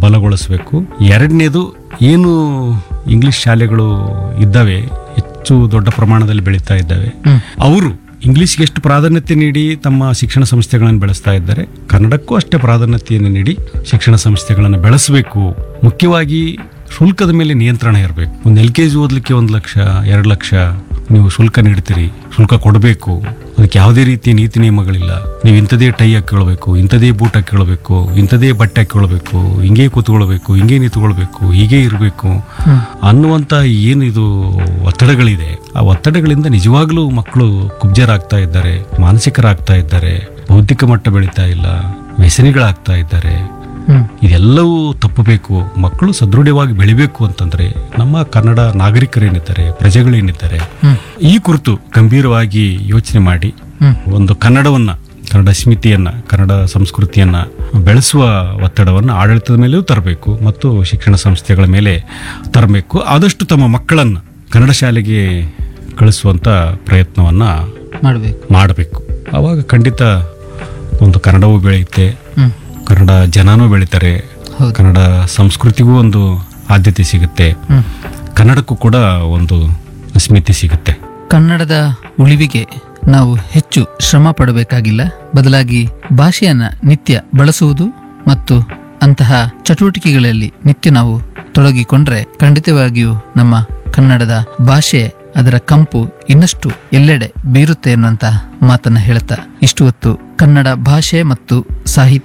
ಬಲಗೊಳಿಸಬೇಕು ಎರಡನೇದು ಏನು ಇಂಗ್ಲಿಷ್ ಶಾಲೆಗಳು ಇದ್ದಾವೆ ಹೆಚ್ಚು ದೊಡ್ಡ ಪ್ರಮಾಣದಲ್ಲಿ ಬೆಳೀತಾ ಇದ್ದಾವೆ ಅವರು ಇಂಗ್ಲಿಷ್ಗೆ ಎಷ್ಟು ಪ್ರಾಧಾನ್ಯತೆ ನೀಡಿ ತಮ್ಮ ಶಿಕ್ಷಣ ಸಂಸ್ಥೆಗಳನ್ನು ಬೆಳೆಸ್ತಾ ಇದ್ದಾರೆ ಕನ್ನಡಕ್ಕೂ ಅಷ್ಟೇ ಪ್ರಾಧಾನ್ಯತೆಯನ್ನು ನೀಡಿ ಶಿಕ್ಷಣ ಸಂಸ್ಥೆಗಳನ್ನು ಬೆಳೆಸಬೇಕು ಮುಖ್ಯವಾಗಿ ಶುಲ್ಕದ ಮೇಲೆ ನಿಯಂತ್ರಣ ಇರಬೇಕು ಒಂದು ಎಲ್ ಕೆ ಜಿ ಓದಲಿಕ್ಕೆ ಒಂದು ಲಕ್ಷ ಎರಡು ಲಕ್ಷ ನೀವು ಶುಲ್ಕ ನೀಡ್ತೀರಿ ಶುಲ್ಕ ಕೊಡಬೇಕು ಅದಕ್ಕೆ ಯಾವುದೇ ರೀತಿಯ ನೀತಿ ನಿಯಮಗಳಿಲ್ಲ ನೀವು ಇಂಥದೇ ಟೈ ಹಾಕಿಕೊಳ್ಬೇಕು ಇಂಥದೇ ಬೂಟ್ ಹಾಕಿಕೊಳ್ಬೇಕು ಇಂಥದೇ ಬಟ್ಟೆ ಹಾಕಿಕೊಳ್ಬೇಕು ಹಿಂಗೆ ಕೂತ್ಕೊಳ್ಬೇಕು ಹಿಂಗೆ ನಿಂತ್ಕೊಳ್ಬೇಕು ಹೀಗೆ ಇರಬೇಕು ಅನ್ನುವಂಥ ಏನಿದು ಒತ್ತಡಗಳಿದೆ ಆ ಒತ್ತಡಗಳಿಂದ ನಿಜವಾಗ್ಲೂ ಮಕ್ಕಳು ಕುಬ್ಜರಾಗ್ತಾ ಇದ್ದಾರೆ ಮಾನಸಿಕರಾಗ್ತಾ ಇದ್ದಾರೆ ಬೌದ್ಧಿಕ ಮಟ್ಟ ಬೆಳೀತಾ ಇಲ್ಲ ವ್ಯಸನಿಗಳಾಗ್ತಾ ಇದ್ದಾರೆ ಹ್ಮ್ ಇದೆಲ್ಲವೂ ತಪ್ಪಬೇಕು ಮಕ್ಕಳು ಸದೃಢವಾಗಿ ಬೆಳಿಬೇಕು ಅಂತಂದ್ರೆ ನಮ್ಮ ಕನ್ನಡ ನಾಗರಿಕರೇನಿದ್ದಾರೆ ಪ್ರಜೆಗಳೇನಿದ್ದಾರೆ ಈ ಕುರಿತು ಗಂಭೀರವಾಗಿ ಯೋಚನೆ ಮಾಡಿ ಹ್ಮ್. ಒಂದು ಕನ್ನಡವನ್ನ ಕನ್ನಡ ಸ್ಮಿತಿಯನ್ನ ಕನ್ನಡ ಸಂಸ್ಕೃತಿಯನ್ನ ಬೆಳೆಸುವ ಒತ್ತಡವನ್ನು ಆಡಳಿತದ ಮೇಲೆಯೂ ತರಬೇಕು ಮತ್ತು ಶಿಕ್ಷಣ ಸಂಸ್ಥೆಗಳ ಮೇಲೆ ತರಬೇಕು ಆದಷ್ಟು ತಮ್ಮ ಮಕ್ಕಳನ್ನ ಕನ್ನಡ ಶಾಲೆಗೆ ಕಳಿಸುವಂತ ಪ್ರಯತ್ನವನ್ನ ಮಾಡಬೇಕು ಮಾಡಬೇಕು ಆವಾಗ ಖಂಡಿತ ಒಂದು ಕನ್ನಡವೂ ಬೆಳೆಯುತ್ತೆ ಹ್ಮ್ ಕನ್ನಡ ಜನನೂ ಬೆಳೀತಾರೆ ಹೌದು. ಕನ್ನಡ ಸಂಸ್ಕೃತಿಗೂ ಒಂದು ಆದ್ಯತೆ ಸಿಗುತ್ತೆ ಹ್ಮ್ ಕನ್ನಡಕ್ಕೂ ಕೂಡ ಒಂದು ಸ್ಮಿತಿ ಸಿಗುತ್ತೆ ಕನ್ನಡದ ಉಳಿವಿಗೆ ನಾವು ಹೆಚ್ಚು ಶ್ರಮ ಪಡಬೇಕಾಗಿಲ್ಲ ಬದಲಾಗಿ ಭಾಷೆಯನ್ನ ನಿತ್ಯ ಬಳಸುವುದು ಮತ್ತು ಅಂತಹ ಚಟುವಟಿಕೆಗಳಲ್ಲಿ ನಿತ್ಯ ನಾವು ತೊಡಗಿಕೊಂಡ್ರೆ ಖಂಡಿತವಾಗಿಯೂ ನಮ್ಮ ಕನ್ನಡದ ಭಾಷೆ ಅದರ ಕಂಪು ಇನ್ನಷ್ಟು ಎಲ್ಲೆಡೆ ಬೀರುತ್ತೆ ಎನ್ನುವಂತಹ ಮಾತನ್ನ ಹೇಳುತ್ತಾ ಇಷ್ಟು ಹೊತ್ತು ಕನ್ನಡ ಭಾಷೆ ಮತ್ತು ಸಾಹಿತ್ಯ